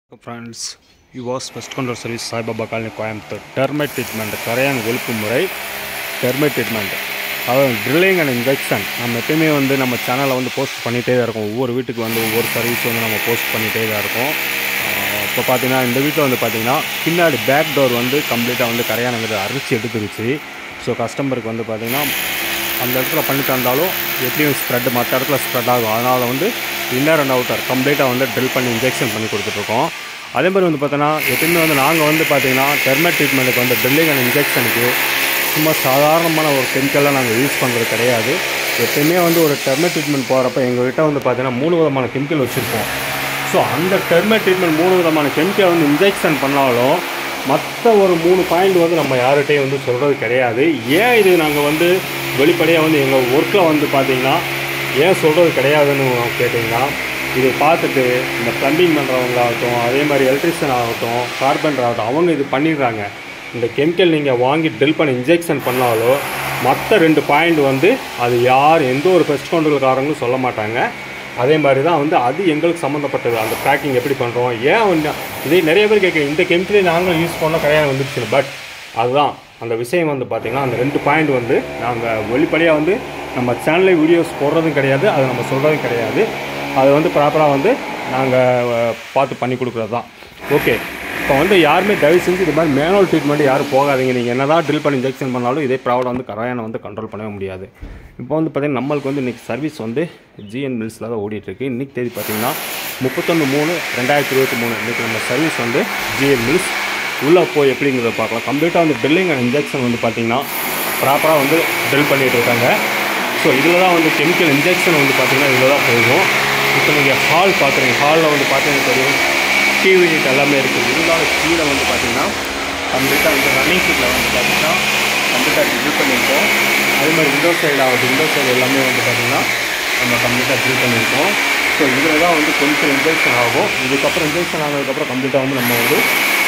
friends Yuvas pest control service Saibaba colony Coimbatore termite treatment கரையான் ஒழிப்பு முறை டெர்மைட் ட்ரீட்மெண்ட் அதாவது ட்ரில்லிங் அண்ட் இன்ஜெக்ஷன் நம்ம எப்பயுமே வந்து நம்ம சேனலில் வந்து போஸ்ட் பண்ணிகிட்டே தான் இருக்கோம் ஒவ்வொரு வீட்டுக்கு வந்து ஒவ்வொரு சர்வீஸ் வந்து நம்ம போஸ்ட் பண்ணிகிட்டே தான் இருக்கோம் இப்போ பார்த்தீங்கன்னா இந்த வீட்டில் வந்து பார்த்தீங்கன்னா பின்னாடி பேக் டோர் வந்து கம்ப்ளீட்டாக வந்து கரையானங்கிறது அரிச்சு எடுத்துருச்சு ஸோ கஸ்டமருக்கு வந்து பார்த்தீங்கன்னா அந்த இடத்துல பண்ணி தந்தாலும் எப்படியும் ஸ்ப்ரெட் மற்ற இடத்துல ஸ்ப்ரெட் ஆகும் அதனால் வந்து இன்னர் அண்ட் அவுட்டர் கம்ப்ளீட்டாக வந்து ட்ரில் பண்ணி இன்ஜெக்ஷன் பண்ணி கொடுத்துட்ருக்கோம் அதே மாதிரி வந்து பார்த்தோன்னா எப்பயுமே வந்து நாங்கள் வந்து பார்த்தீங்கன்னா டெர்மெட் ட்ரீட்மெண்ட்டுக்கு வந்து ட்ரில்லிங் அண்ட் இன்ஜெக்ஷனுக்கு சும்மா சாதாரணமான ஒரு கெமிக்கலாக நாங்கள் யூஸ் பண்ணுறது கிடையாது எப்பயுமே வந்து ஒரு டெர்மெட் ட்ரீட்மெண்ட் போகிறப்ப எங்கள்கிட்ட வந்து பார்த்தீங்கன்னா மூணு விதமான கெமிக்கல் வச்சுருப்போம் ஸோ அந்த டெர்மெட் ட்ரீட்மெண்ட் மூணு விதமான கெமிக்கல் வந்து இன்ஜெக்ஷன் பண்ணாலும் மற்ற ஒரு மூணு பாயிண்ட் வந்து நம்ம யார்கிட்டையும் வந்து சொல்கிறது கிடையாது ஏன் இது நாங்கள் வந்து வெளிப்படையாக வந்து எங்கள் ஒர்க்கில் வந்து பார்த்தீங்கன்னா ஏன் சொல்கிறது கிடையாதுன்னு கேட்டிங்கன்னா இது பார்த்துட்டு இந்த ப்ளம்பிங் பண்ணுறவங்களாகட்டும் அதே மாதிரி எலக்ட்ரிஷியன் ஆகட்டும் கார்பெண்டர் ஆகட்டும் அவங்க இது பண்ணிடுறாங்க இந்த கெமிக்கல் நீங்கள் வாங்கி ட்ரில் பண்ணி இன்ஜெக்ஷன் பண்ணாலோ மற்ற ரெண்டு பாயிண்ட் வந்து அது யார் எந்த ஒரு பெஸ்ட் கண்ட்ரோல்காரங்களும் சொல்ல மாட்டாங்க அதே மாதிரி தான் வந்து அது எங்களுக்கு சம்மந்தப்பட்டது அந்த பேக்கிங் எப்படி பண்ணுறோம் ஏன் வந்து இதே நிறைய பேர் கேட்குறேன் இந்த கெமிக்கலை நாங்களும் யூஸ் பண்ண கிடையாது வந்துருச்சு பட் அதுதான் அந்த விஷயம் வந்து பார்த்திங்கன்னா அந்த ரெண்டு பாயிண்ட் வந்து நாங்கள் வெளிப்படையாக வந்து நம்ம சேனலில் வீடியோஸ் போடுறதும் கிடையாது அதை நம்ம சொல்கிறதும் கிடையாது அது வந்து ப்ராப்பராக வந்து நாங்கள் பார்த்து பண்ணி கொடுக்குறது தான் ஓகே இப்போ வந்து யாருமே தயவு செஞ்சு இது மாதிரி மேனுவல் ட்ரீட்மெண்ட் யாரும் போகாதீங்க நீங்கள் என்ன தான் ட்ரில் பண்ணி இன்ஜெக்ஷன் பண்ணாலும் இதே ப்ராப்ளம் வந்து கரையானை வந்து கண்ட்ரோல் பண்ணவே முடியாது இப்போ வந்து பார்த்திங்கன்னா நம்மளுக்கு வந்து இன்றைக்கி சர்வீஸ் வந்து ஜிஎன் மில்ஸில் தான் ஓடிட்டுருக்கு இன்றைக்கி தேதி பார்த்திங்கன்னா முப்பத்தொன்று மூணு ரெண்டாயிரத்தி இருபத்தி மூணு இன்றைக்கி நம்ம சர்வீஸ் வந்து ஜிஎன் மில்ஸ் உள்ளே போய் எப்படிங்கிறத பார்க்கலாம் கம்ப்ளீட்டாக வந்து ட்ரில்லிங் அண்ட் இன்ஜெக்ஷன் வந்து பார்த்திங்கன்னா ப்ராப்பராக வந்து ட்ரில் பண்ணிகிட்டு இருக்காங்க ஸோ இதில் தான் வந்து கெமிக்கல் இன்ஜெக்ஷன் வந்து பார்த்திங்கன்னா இதில் தான் போகும் இப்போ நீங்கள் ஹால் பார்க்குறீங்க ஹாலில் வந்து பார்த்தீங்கன்னா தெரியும் டிவி யூனிட் எல்லாமே இருக்குது இருந்தாலும் கீழே வந்து பார்த்திங்கன்னா கம்ப்ளீட்டாக வந்து ரன்னிங் சீட்டில் வந்து பார்த்திங்கன்னா கம்ப்ளீட்டாக ட்ரில் பண்ணியிருக்கோம் அதே மாதிரி விண்டோ சைடு ஆகுது விண்டோ சைடு எல்லாமே வந்து பார்த்திங்கன்னா நம்ம கம்ப்ளீட்டாக ட்ரில் பண்ணியிருக்கோம் ஸோ இதில் தான் வந்து கொஞ்சம் இன்ஜெக்ஷன் ஆகும் இதுக்கப்புறம் இன்ஜெக்ஷன் ஆனதுக்கப்புறம் கம்ப்ளீட்டாக வந்து நம்ம வந்து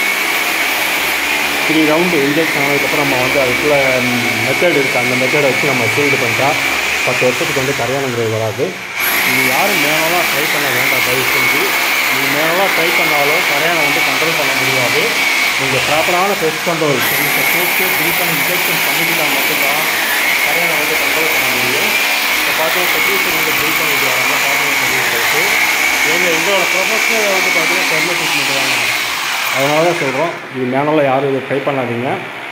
த்ரீ ரவுண்டு இன்ஜெக்ஷன் ஆனதுக்கப்புறம் நம்ம வந்து அதுக்குள்ள மெத்தட் இருக்குது அந்த மெத்தடை வச்சு நம்ம சீல்டு பண்ணிட்டா பத்து வருஷத்துக்கு வந்து கரையானங்கிறது வராது நீங்கள் யாரும் மேலாக ட்ரை பண்ண வேண்டாம் தயவு செஞ்சு நீங்கள் மேலாக ட்ரை பண்ணாலும் கரையானை வந்து கண்ட்ரோல் பண்ண முடியாது நீங்கள் ப்ராப்பரான பெஸ்ட் கண்ட்ரோல் சர்வீஸை போட்டு ட்ரில் பண்ணி இன்ஜெக்ஷன் பண்ணிக்கிட்டா மட்டும்தான் கரையானை வந்து கண்ட்ரோல் பண்ண முடியும் இப்போ பார்த்தீங்கன்னா டெக்னீஷியன் வந்து ட்ரில் பண்ணிட்டு வராங்க பார்த்தீங்கன்னா தெரியும் உங்களுக்கு எங்கள் எங்களோட ப்ரொஃபஷனல் வந்து பார்த்தீங்கன்னா தெர்மல் ட்ரீட்மெண்ட் தாங்க அதனால தான் சொல்கிறோம் இது மேனுவலாக யாரும் இதை ட்ரை பண்ணாதீங்க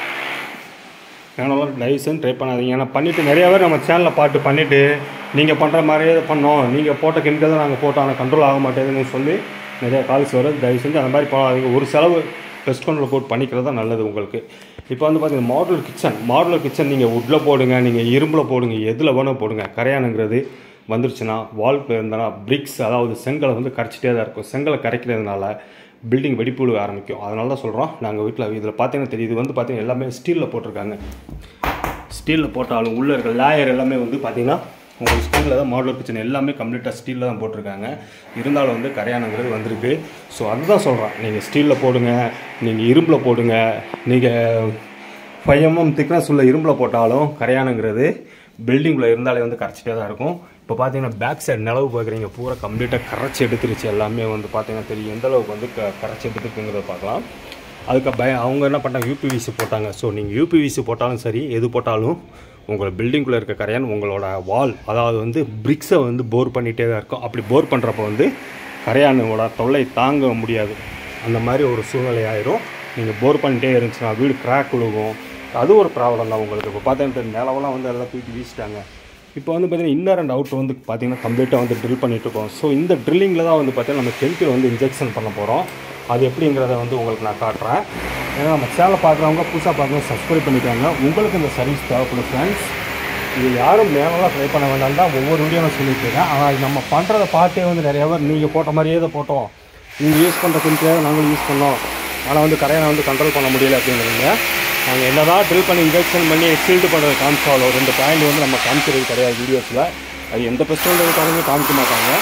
மேனுவலாக லைசன்ஸ் ட்ரை பண்ணாதீங்க ஏன்னா பண்ணிவிட்டு நிறைய பேர் நம்ம சேனலில் பாட்டு பண்ணிவிட்டு நீங்கள் பண்ணுற மாதிரியே இதை பண்ணோம் நீங்கள் போட்ட கெமிக்கல் தான் நாங்கள் போட்டோம் ஆனால் கண்ட்ரோல் ஆக மாட்டேங்குதுன்னு சொல்லி நிறைய கால்ஸ் வரும் தயவு செஞ்சு அந்த மாதிரி போகாதீங்க ஒரு செலவு பெஸ்ட் கண்ட்ரோல் போட்டு பண்ணிக்கிறது தான் நல்லது உங்களுக்கு இப்போ வந்து பார்த்தீங்கன்னா மாடுலர் கிச்சன் மாடுலர் கிச்சன் நீங்கள் உட்டில் போடுங்க நீங்கள் இரும்பில் போடுங்க எதில் வேணால் போடுங்க கரையானுங்கிறது வந்துருச்சுன்னா வால் இருந்தனா பிரிக்ஸ் அதாவது செங்கலை வந்து கரைச்சிட்டே தான் இருக்கும் செங்கலை கரைக்கிறதுனால பில்டிங் வெடிப்பு விழுக ஆரம்பிக்கும் அதனால தான் சொல்கிறோம் நாங்கள் வீட்டில் இதில் பார்த்தீங்கன்னா தெரியுது வந்து பார்த்தீங்கன்னா எல்லாமே ஸ்டீலில் போட்டிருக்காங்க ஸ்டீலில் போட்டாலும் உள்ளே இருக்க லேயர் எல்லாமே வந்து பார்த்தீங்கன்னா உங்களுக்கு ஸ்டீலில் தான் மாடலர் கிச்சன் எல்லாமே கம்ப்ளீட்டாக ஸ்டீலில் தான் போட்டிருக்காங்க இருந்தாலும் வந்து கரையானங்கிறது வந்திருக்கு ஸோ அதுதான் சொல்கிறேன் நீங்கள் ஸ்டீலில் போடுங்க நீங்கள் இரும்பில் போடுங்க நீங்கள் ஃபைவ் எம்எம் திக்னஸ் உள்ள இரும்பில் போட்டாலும் கரையானுங்கிறது பில்டிங்கில் இருந்தாலே வந்து கரைச்சிட்டே தான் இருக்கும் இப்போ பார்த்தீங்கன்னா பேக் சைடு நிலவு பார்க்குறீங்க பூரா கம்ப்ளீட்டாக கரைச்சி எடுத்துருச்சு எல்லாமே வந்து பார்த்தீங்கன்னா தெரியும் எந்த அளவுக்கு வந்து க கரைச்சி எடுத்துருக்குங்கிறத பார்க்கலாம் அதுக்கு பய அவங்க என்ன பண்ணாங்க யூபிவிசி போட்டாங்க ஸோ நீங்கள் யூபிவிசி போட்டாலும் சரி எது போட்டாலும் உங்களோட பில்டிங்குள்ளே இருக்க கரையான் உங்களோட வால் அதாவது வந்து பிரிக்ஸை வந்து போர் பண்ணிகிட்டே தான் இருக்கும் அப்படி போர் பண்ணுறப்ப வந்து கரையானோட தொல்லை தாங்க முடியாது அந்த மாதிரி ஒரு சூழ்நிலை ஆயிரும் நீங்கள் போர் பண்ணிட்டே இருந்துச்சுன்னா வீடு கிராக் விழுகும் அது ஒரு ப்ராப்ளம் தான் உங்களுக்கு இப்போ பார்த்தீங்கன்னா நிலவெல்லாம் வந்து எல்லாம் தூக்கி வீசிட்டாங்க இப்போ வந்து பார்த்தீங்கன்னா இன்னர் அண்ட் அவுட் வந்து பார்த்தீங்கன்னா கம்ப்ளீட்டாக வந்து ட்ரில் பண்ணிட்டு இருக்கோம் ஸோ இந்த ட்ரில்லிங்கில் தான் வந்து பார்த்தீங்கன்னா நம்ம கெமிக்கல் வந்து இன்ஜெக்ஷன் பண்ண போகிறோம் அது எப்படிங்கிறத வந்து உங்களுக்கு நான் காட்டுறேன் ஏன்னா நம்ம சேனலை பார்க்குறவங்க புதுசாக பார்க்குறவங்க சப்ஸ்கிரைப் பண்ணிக்காங்க உங்களுக்கு இந்த சர்வீஸ் தேவைப்படும் ஃப்ரெண்ட்ஸ் இது யாரும் மேலாம் ட்ரை பண்ண வேண்டாம் தான் ஒவ்வொரு வீடியோ நான் சொல்லிட்டு இருக்கேன் ஆனால் இது நம்ம பண்ணுறத பார்த்தே வந்து நிறைய பேர் நீங்கள் போட்ட மாதிரியே தான் போட்டோம் நீங்கள் யூஸ் பண்ணுற கெமிக்கலாக நாங்களும் யூஸ் பண்ணோம் ஆனால் வந்து கரையை வந்து கண்ட்ரோல் பண்ண முடியல அப்படிங்கிறீங்க நாங்கள் என்ன தான் ட்ரில் பண்ணி இன்ஜெக்ஷன் பண்ணி எக்ஸில்டு பண்ணுறது காமிச்சாலும் ரெண்டு பாயிண்ட் வந்து நம்ம காமிக்கிறது கிடையாது வீடியோஸில் அது எந்த பெஸ்டோல்டுக்காரங்களும் காமிக்க மாட்டாங்க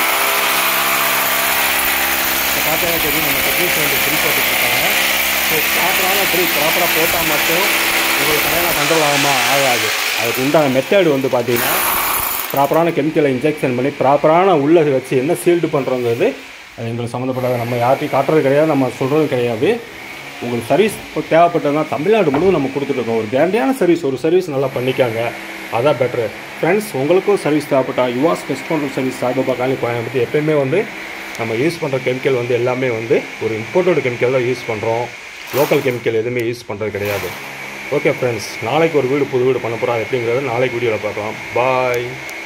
இப்போ பார்த்தீங்கன்னா தெரியும் நம்ம டெக்னீஷியன் வந்து ட்ரில் போட்டுருக்காங்க ஸோ ப்ராப்பரான ட்ரில் ப்ராப்பராக போட்டால் மட்டும் உங்களுக்கு கரையான கண்ட்ரோல் ஆகுமா ஆகாது அதுக்கு உண்டான மெத்தேடு வந்து பார்த்தீங்கன்னா ப்ராப்பரான கெமிக்கலை இன்ஜெக்ஷன் பண்ணி ப்ராப்பரான உள்ளே வச்சு என்ன சீல்டு பண்ணுறோங்கிறது அது எங்களுக்கு சம்மந்தப்படாத நம்ம யார்ட்டையும் காட்டுறது கிடையாது நம்ம சொல்கிறது கிடையாது உங்களுக்கு சர்வீஸ் இப்போ தேவைப்பட்டதுன்னா தமிழ்நாடு முழுவதும் நம்ம கொடுத்துட்ருக்கோம் ஒரு கேரண்டியான சர்வீஸ் ஒரு சர்வீஸ் நல்லா பண்ணிக்காங்க அதான் பெட்ரு ஃப்ரெண்ட்ஸ் உங்களுக்கும் சர்வீஸ் தேவைப்பட்டா Yuvas pest control service Saibaba colony Coimbatore எப்பயுமே வந்து நம்ம யூஸ் பண்ணுற கெமிக்கல் வந்து எல்லாமே வந்து ஒரு இம்போர்ட்டட் கெமிக்கல் தான் யூஸ் பண்ணுறோம் லோக்கல் கெமிக்கல் எதுவுமே யூஸ் பண்ணுறது கிடையாது ஓகே ஃப்ரெண்ட்ஸ் நாளைக்கு ஒரு வீடு புது வீடு பண்ண போகிறோம் எப்படிங்கிறத நாளைக்கு வீடியோவில் பார்க்கலாம் பாய்